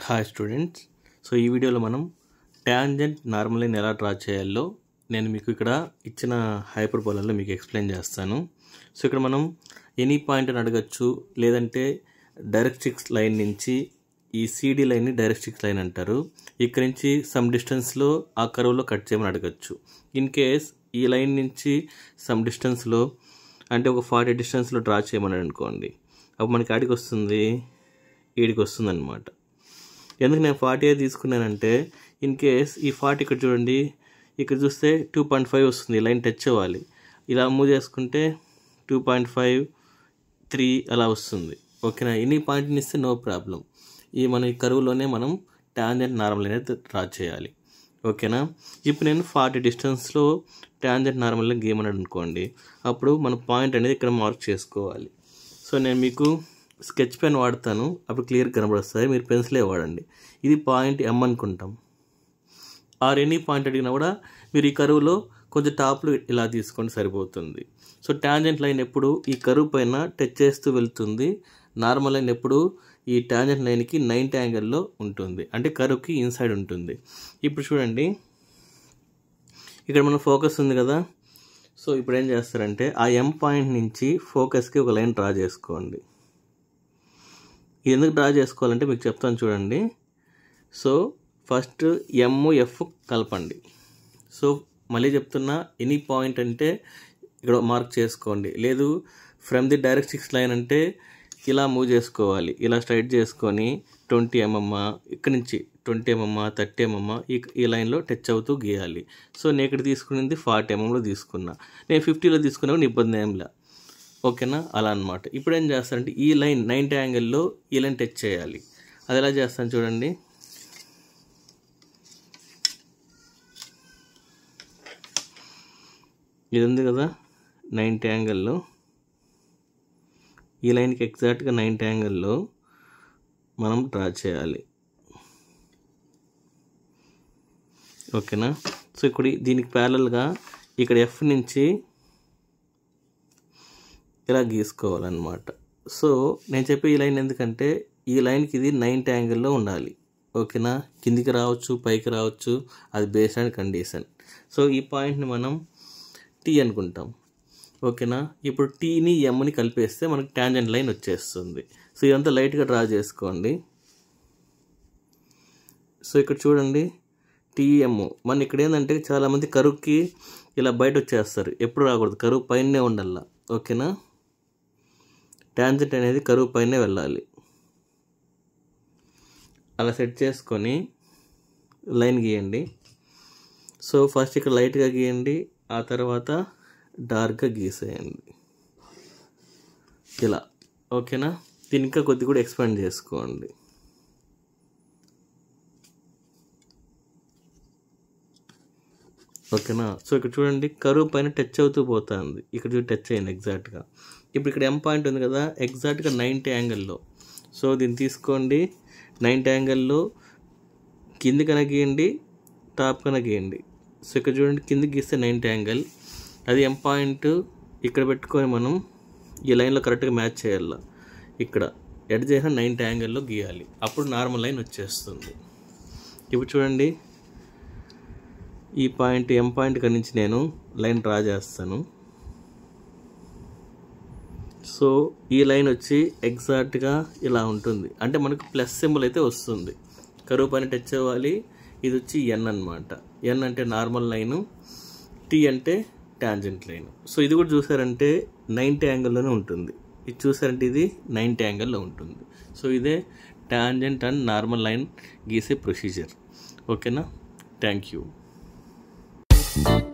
hi students so ఈ వీడియోలో మనం ట్యాంజెంట్ నార్మల్ లైన్ ఎలా డ్రా చేయాలో నేను మీకు ఇక్కడ ఇచ్చిన హైపర్బోలలో మీకు ఎక్స్ప్లెయిన్ చేస్తాను సో ఇక్కడ మనం ఎనీ పాయింట్ అని అడగచ్చు లేదంటే డైరెక్ట్రిక్స్ లైన్ నుంచి ఈ సిడి లైన్ని డైరెక్ట్రిక్స్ లైన్ అంటారు ఇక్కడ నుంచి సమ్ డిస్టెన్స్లో ఆ కరువులో కట్ చేయమని అడగచ్చు ఇన్ కేస్ ఈ లైన్ నుంచి సమ్ డిస్టెన్స్లో అంటే ఒక ఫార్టీ డిస్టెన్స్లో డ్రా చేయమని అనుకోండి అప్పుడు మనకి ఆడికి వస్తుంది ఈడికి వస్తుంది అనమాట ఎందుకు నేను ఫార్టీ తీసుకున్నానంటే ఇన్ కేస్ ఈ ఫార్టీ ఇక్కడ చూడండి ఇక్కడ చూస్తే టూ పాయింట్ ఫైవ్ వస్తుంది లైన్ టచ్ అవ్వాలి ఇలా మూవ్ చేసుకుంటే టూ పాయింట్ ఫైవ్ త్రీ అలా వస్తుంది ఓకేనా ఎనీ పాయింట్ని ఇస్తే నో ప్రాబ్లం ఈ మన ఈ కరువులోనే మనం ట్యాంజెంట్ నార్మల్ అనేది డ్రా చేయాలి ఓకేనా ఇప్పుడు నేను ఫార్టీ డిస్టెన్స్లో ట్యాంజెంట్ నార్మల్ గేమ్ అని అనుకోండి అప్పుడు మన పాయింట్ అనేది ఇక్కడ మార్క్ చేసుకోవాలి సో నేను మీకు స్కెచ్ పెన్ వాడతాను అప్పుడు క్లియర్ కనబడుతుంది మీరు పెన్సిలే వాడండి ఇది పాయింట్ ఎం అనుకుంటాం ఆర్ ఎనీ పాయింట్ అడిగినా కూడా మీరు ఈ కరువులో కొంచెం టాప్లు ఇలా తీసుకొని సరిపోతుంది సో ట్యాంజెంట్ లైన్ ఎప్పుడు ఈ కరువు పైన టచ్ చేస్తూ వెళ్తుంది నార్మల్ లైన్ ఎప్పుడు ఈ ట్యాంజెంట్ లైన్కి నైన్త్ యాంగిల్లో ఉంటుంది అంటే కరువుకి ఇన్సైడ్ ఉంటుంది ఇప్పుడు చూడండి ఇక్కడ మన ఫోకస్ ఉంది కదా సో ఇప్పుడు ఏం చేస్తారంటే ఆ ఎం పాయింట్ నుంచి ఫోకస్కి ఒక లైన్ డ్రా చేసుకోండి ఇది ఎందుకు డ్రా చేసుకోవాలంటే మీకు చెప్తాను చూడండి సో ఫస్ట్ ఎమ్ ఎఫ్ కలపండి సో మళ్ళీ చెప్తున్నా ఎనీ పాయింట్ అంటే ఇక్కడ మార్క్ చేసుకోండి లేదు from the directrix line అంటే ఇలా మూవ్ చేసుకోవాలి ఇలా స్ట్రైట్ చేసుకొని ట్వంటీ ఎంఎమ్ ఇక్కడి నుంచి ట్వంటీ ఎంఎమ్ థర్టీ ఎంఎమ్ ఈ ఈ లైన్లో టచ్ అవుతూ గీయాలి సో నేను ఇక్కడ తీసుకున్నది ఫార్టీ ఎంఎంలో తీసుకున్నా నేను ఫిఫ్టీలో తీసుకున్నా కూడా ఇబ్బంది ఏంలా ఓకేనా అలా అనమాట ఇప్పుడు ఏం చేస్తారంటే ఈ లైన్ నైంటీ యాంగిల్లో ఈ లైన్ టచ్ చేయాలి అది ఎలా చేస్తాను చూడండి ఇది ఉంది కదా నైంటీ యాంగిల్లో ఈ లైన్కి ఎగ్జాక్ట్గా నైంటీ యాంగిల్లో మనం డ్రా చేయాలి ఓకేనా సో ఇప్పుడు దీనికి ప్యారల్గా ఇక్కడ ఎఫ్ నుంచి ఇలా గీసుకోవాలన్నమాట సో నేను చెప్పే ఈ లైన్ ఎందుకంటే ఈ లైన్కి ఇది నైన్త్ యాంగిల్లో ఉండాలి ఓకేనా కిందికి రావచ్చు పైకి రావచ్చు అది బేస్డ్ అండ్ కండిషన్ సో ఈ పాయింట్ని మనం టీ అనుకుంటాం ఓకేనా ఇప్పుడు టీని ఎమ్ని కలిపేస్తే మనకి ట్యాంజెంట్ లైన్ వచ్చేస్తుంది సో ఇదంతా లైట్గా డ్రా చేసుకోండి సో ఇక్కడ చూడండి టీఎం మన ఇక్కడ ఏంటంటే చాలామంది కరువుకి ఇలా బయట వచ్చేస్తారు ఎప్పుడు రాకూడదు కరువు పైనే ఉండాల ఓకేనా ట్యాంజెంట్ అనేది కరువు పైనే వెళ్ళాలి అలా సెట్ చేసుకొని లైన్ గీయండి సో ఫస్ట్ ఇక్కడ లైట్గా గీయండి ఆ తర్వాత డార్క్గా గీసేయండి ఇలా ఓకేనా దీని ఇంకా కొద్ది కూడా ఎక్స్పాండ్ చేసుకోండి ఓకేనా సో ఇక్కడ చూడండి కరువు పైన టచ్ అవుతూ పోతుంది ఇక్కడ చూసి టచ్ అయ్యింది ఎగ్జాక్ట్గా ఇప్పుడు ఇక్కడ ఎం పాయింట్ ఉంది కదా ఎగ్జాక్ట్గా నైంటీ యాంగిల్లో సో దీన్ని తీసుకోండి నైంటీ యాంగిల్లో కింది కన గీయండి టాప్ కన గీయండి సో ఇక్కడ చూడండి కిందికి గీస్తే నైంటీ యాంగిల్ అది ఎం పాయింట్ ఇక్కడ పెట్టుకొని మనం ఈ లైన్లో కరెక్ట్గా మ్యాచ్ చేయాల ఇక్కడ ఎడ్ చేసిన నైంటీ యాంగిల్లో గీయాలి అప్పుడు నార్మల్ లైన్ వచ్చేస్తుంది ఇప్పుడు చూడండి ఈ పాయింట్ ఎం పాయింట్ ఇక్కడ నుంచి నేను లైన్ డ్రా చేస్తాను సో ఈ లైన్ వచ్చి ఎగ్జాక్ట్గా ఇలా ఉంటుంది అంటే మనకు ప్లస్ సింబల్ అయితే వస్తుంది కరువు పైన టచ్ అవ్వాలి ఇది వచ్చి ఎన్ అనమాట ఎన్ అంటే నార్మల్ లైను టీ అంటే ట్యాంజెంట్ లైన్ సో ఇది కూడా చూసారంటే నైంటీ యాంగిల్లోనే ఉంటుంది ఇది చూసారంటే ఇది నైంటీ యాంగిల్లో ఉంటుంది సో ఇదే ట్యాంజెంట్ అండ్ నార్మల్ లైన్ గీసే ప్రొసీజర్ ఓకేనా థ్యాంక్ యూ